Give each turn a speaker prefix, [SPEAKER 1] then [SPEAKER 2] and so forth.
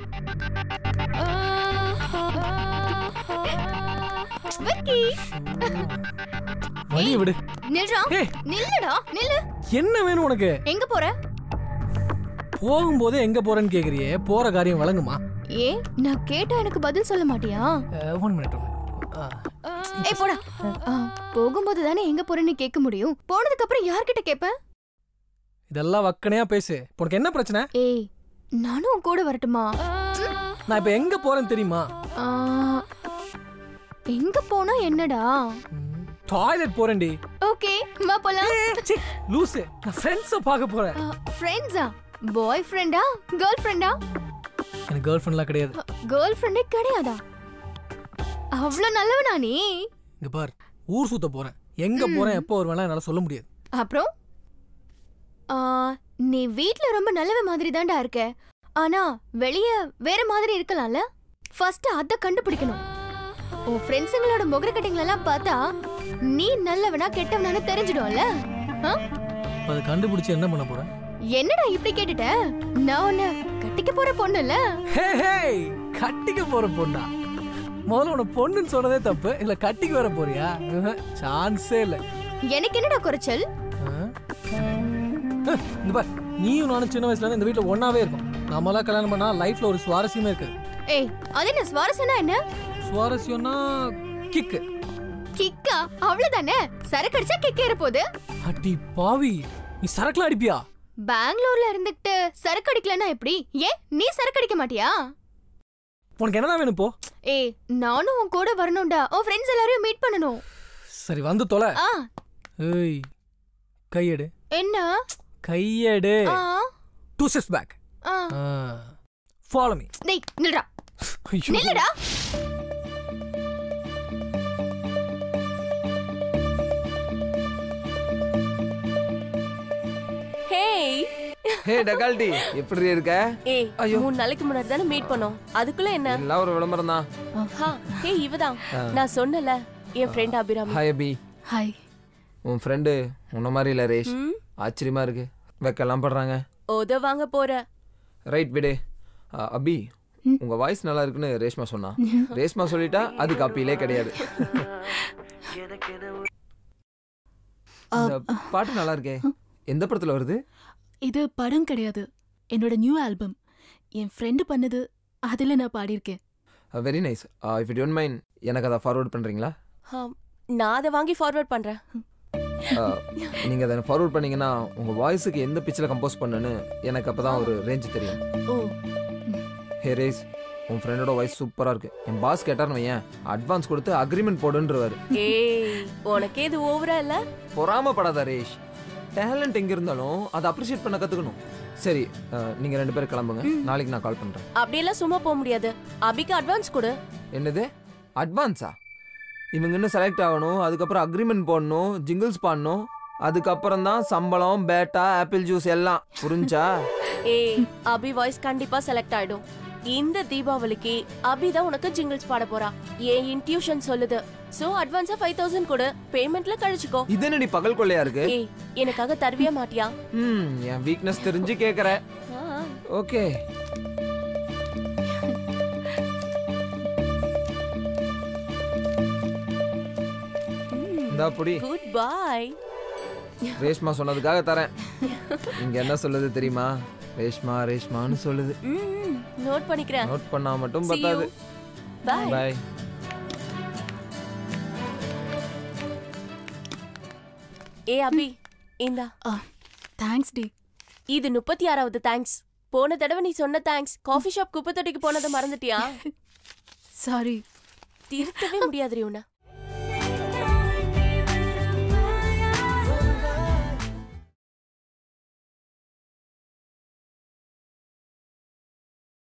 [SPEAKER 1] விக்கி
[SPEAKER 2] வழிய விடு
[SPEAKER 1] நில்றா
[SPEAKER 2] ஏய்
[SPEAKER 1] நில்லுடா நில்லு
[SPEAKER 2] என்ன வேணும் உனக்கு
[SPEAKER 1] எங்க போற
[SPEAKER 2] போகும்போதே எங்க போறேன்னு கேக்குறியே போற காரியம் வழங்குமா
[SPEAKER 1] ஏ நான் கேட்டா எனக்கு பதில் சொல்ல மாட்டியா
[SPEAKER 2] ஒன் மினிட்
[SPEAKER 1] ஏய் போடா ஆ, போகும்போது தானே எங்க போறேன்னு கேட்க முடியும் போனதுக்கு அப்புறம் யார்கிட்ட கேப்பேன்
[SPEAKER 2] இதெல்லாம் வக்கனையா பேசு இப்ப உனக்கு என்ன பிரச்சனை
[SPEAKER 1] ஏய் நானும் உன் கூட வரட்டுமா
[SPEAKER 2] நான் இப்ப எங்க போறேன்னு தெரியுமா
[SPEAKER 1] ஆ, எங்க போனா என்னடா
[SPEAKER 2] டாய்லெட் போறேன்டி
[SPEAKER 1] ஓகே வா போலாம்
[SPEAKER 2] ச்சீ, லூசு நான் ஃப்ரெண்ட்ஸ பார்க்க போறேன்
[SPEAKER 1] ஃப்ரெண்ட்ஸா பாய் ஃப்ரெண்டா கேர்ள் ஃப்ரெண்டா
[SPEAKER 2] எனக்கு கேர்ள் ஃப்ரெண்ட்லாம் கிடையாது
[SPEAKER 1] கேர்ள் ஃப்ரெண்டே கிடையாதா அவ்வளவு நல்லவனா நீ
[SPEAKER 2] இங்க பார் ஊர் சுத்த போறேன் எங்க போறேன் எப்போ வருவேன்லாம் என்னால சொல்ல முடியாது
[SPEAKER 1] அப்புறம் ஆ, நீ வீட்ல ரொம்ப நல்லவ மாதிரி தான்டா இருக்க ஆனா வெளிய வேற மாதிரி இருக்கலாம்ல ஃபர்ஸ்ட் அத கண்டுபிடிக்கணும் உன் ஃப்ரெண்ட்ஸுங்களோட முகர கட்டிங்களெல்லாம் பார்த்தா நீ நல்லவனா கெட்டவனான்னு தெரிஞ்சிடும்ல ஆ?
[SPEAKER 2] இப்ப அதை கண்டுபிடிச்சு என்ன பண்ண போறேன்
[SPEAKER 1] என்னடா இப்படி கேட்டுட்ட நான் உன்னை கட்டிக்க போற பொண்ணு இல்ல
[SPEAKER 2] ஹே ஹேய் கட்டிக்க போற பொண்ணா முதல்ல உன பொண்ணுன்னு சொன்னதே தப்பு இல்ல கட்டிக்க வர போறியா சான்ஸே இல்ல
[SPEAKER 1] எனக்கு என்னடா குறைச்சல்
[SPEAKER 2] ஆ? ஹ், இங்க பார் நீயும் நானும் சின்ன வயசுல இருந்து இந்த வீட்ல ஒண்ணாவே இருக்கும் நாமெல்லாம் கல்யாணம் பண்ணா லைஃப்ல ஒரு சுவாரஸ்யமே இருக்கு
[SPEAKER 1] ஏய் அது என்ன சுவாரஸ்யம்னா என்ன
[SPEAKER 2] சுவாரஸ்யம்னா கிக்கு
[SPEAKER 1] கிக்கா அவ்வளவுதானே சரக்கு அடிச்சா கிக் ஏற போகுது
[SPEAKER 2] அடி பாவி நீ சரக்குலாம் அடிப்பியா
[SPEAKER 1] பெங்களூர்ல இருந்துகிட்டு சரக்கு அடிக்கலன்னா எப்படி ஏன் நீ சரக்கு அடிக்க மாட்டியா
[SPEAKER 2] உனக்கு என்னதான் வேணும் இப்போ
[SPEAKER 1] ஏய் நானும் உன் கூட வரணும்டா உன் ஃப்ரெண்ட்ஸ் எல்லாரையும் மீட் பண்ணணும்
[SPEAKER 2] சரி வந்து தொலை
[SPEAKER 1] ஆ
[SPEAKER 2] ஏய் கையெடு
[SPEAKER 1] என்ன
[SPEAKER 2] கையெடு
[SPEAKER 1] ஆ
[SPEAKER 2] டூ ஸ்டெப்ஸ் பேக்
[SPEAKER 1] ஆ
[SPEAKER 2] ஃபாலோ மீ
[SPEAKER 1] டேய் நில்றா நில்லுடா
[SPEAKER 3] ஹேய்
[SPEAKER 4] ஹே டகால்டி எப்படி இருக்க
[SPEAKER 3] ஏய்
[SPEAKER 4] ஐயோ.
[SPEAKER 3] மூணு நாளைக்கு முன்னாடி தானே மீட் பண்ணோம் அதுக்குள்ள என்ன
[SPEAKER 4] எல்லாம் ஒரு விளம்பரம் தான்
[SPEAKER 3] ஹா ஏய் இவதான் நான் சொன்னல என் friend Abirami
[SPEAKER 4] hi Abi
[SPEAKER 3] hi
[SPEAKER 4] உன் ஃப்ரெண்டு உன்ன மாதிரி இல்லை ரேஷ்
[SPEAKER 3] ம்
[SPEAKER 4] ஆச்சரியமா இருக்கு வெக்கலாம் படுறாங்க
[SPEAKER 3] உத வாங்க போற
[SPEAKER 4] ரைட் விடு ஆ, அபி உங்க வாய்ஸ் நல்லா இருக்குன்னு ரேஷ்மா சொன்னா ரேஷ்மா சொல்லிட்டா அது காப்பியிலே கிடையாது இந்த பாட்டு நல்லா இருக்கே எந்த படத்துல வருது
[SPEAKER 5] இது படம் கிடையாது என்னோட நியூ ஆல்பம் என் ஃப்ரெண்டு பண்ணது அதில் நான் பாடியிருக்கேன்
[SPEAKER 4] very nice if you don't mind எனக்கு அதை ஃபார்வர்ட் பண்றீங்களா
[SPEAKER 3] ஆ, நான் அதை வாங்கி ஃபார்வர்ட் பண்றேன்
[SPEAKER 4] ஆ, நீங்க அதை ஃபார்வர்ட் பண்ணீங்கன்னா உங்க வாய்ஸுக்கு எந்த பிச்சில் கம்போஸ் பண்ணுன்னு எனக்கு அப்பதான் ஒரு ரேஞ்ச் தெரியும்
[SPEAKER 5] ஓ
[SPEAKER 4] ஹே ரேஸ் உன் ஃப்ரெண்டோட வாய்ஸ் சூப்பரா இருக்கு என் பாஸ் கேட்டார்னு வையன் அட்வான்ஸ் கொடுத்து அக்ரிமெண்ட் போடுன்றவாரு
[SPEAKER 3] ஏய் உனக்கே இது ஓவரா இல்ல
[SPEAKER 4] பொறாமப்படாத ரேஷ் டேலண்ட் எங்க இருந்தாலும் அதை அப்ரிஷியேட் பண்ண கத்துக்கணும் சரி அஹ், நீங்க ரெண்டு பேரும் கிளம்புங்க நாளைக்கு நான் கால் பண்றேன்
[SPEAKER 3] அப்படியெல்லாம் சும்மா போக முடியாது அபிக்கு அட்வான்ஸ் கொடு
[SPEAKER 4] என்னது அட்வான்ஸா இவங்க இன்னும் செலக்ட் ஆகணும் அதுக்கப்புறம் அக்ரிமெண்ட் போடணும் ஜிங்கிள்ஸ் பாடணும் அதுக்கப்புறம் தான் சம்பளம் பேட்டா ஆப்பிள் ஜூஸ் எல்லாம் புரிஞ்சா
[SPEAKER 3] ஏய் அபி வாய்ஸ் கண்டிப்பா செலக்ட் ஆயிடும் இந்த தீபாவளிக்கு அபி தான் உனக்கு ஜிங்கிள்ஸ் பாட போறா என் இன்ட்யூஷன் சொல்லுது சோ அட்வான்ஸா ஃபைவ் தௌசண்ட் கொடு பேமெண்ட்ல கழிச்சுக்கோ
[SPEAKER 4] இது என்னடி பகல் கொள்ளையா இருக்கு
[SPEAKER 3] ஏய் எனக்காக தருவியா மாட்டியா
[SPEAKER 4] ம் என் வீக்னஸ் தெரிஞ்சு கேக்குற
[SPEAKER 3] ஆ.
[SPEAKER 4] ஓகே இந்தா புடி
[SPEAKER 3] குட் பாய்
[SPEAKER 4] ரேஷ்மா சொன்னதுக்காக தரேன் இங்க என்ன சொல்லுது தெரியுமா ரேஷ்மா ரேஷ்மான்னு சொல்லுது
[SPEAKER 3] ம் நோட் பண்ணிக்கிறேன்
[SPEAKER 4] நோட் பண்ணா மட்டும்
[SPEAKER 3] See you.
[SPEAKER 4] பத்தாது
[SPEAKER 3] Bye.
[SPEAKER 4] பாய்
[SPEAKER 3] ஏ அபி இந்தா
[SPEAKER 5] தேங்க்ஸ் டி
[SPEAKER 3] இது முப்பத்தி ஆறாவது தேங்க்ஸ் போன தடவை நீ சொன்ன தேங்க்ஸ் காஃபி ஷாப் குப்பை தொட்டிக்கு போனதை மறந்துட்டியா
[SPEAKER 5] சாரி
[SPEAKER 3] திருத்தவே முடியாது உன்னை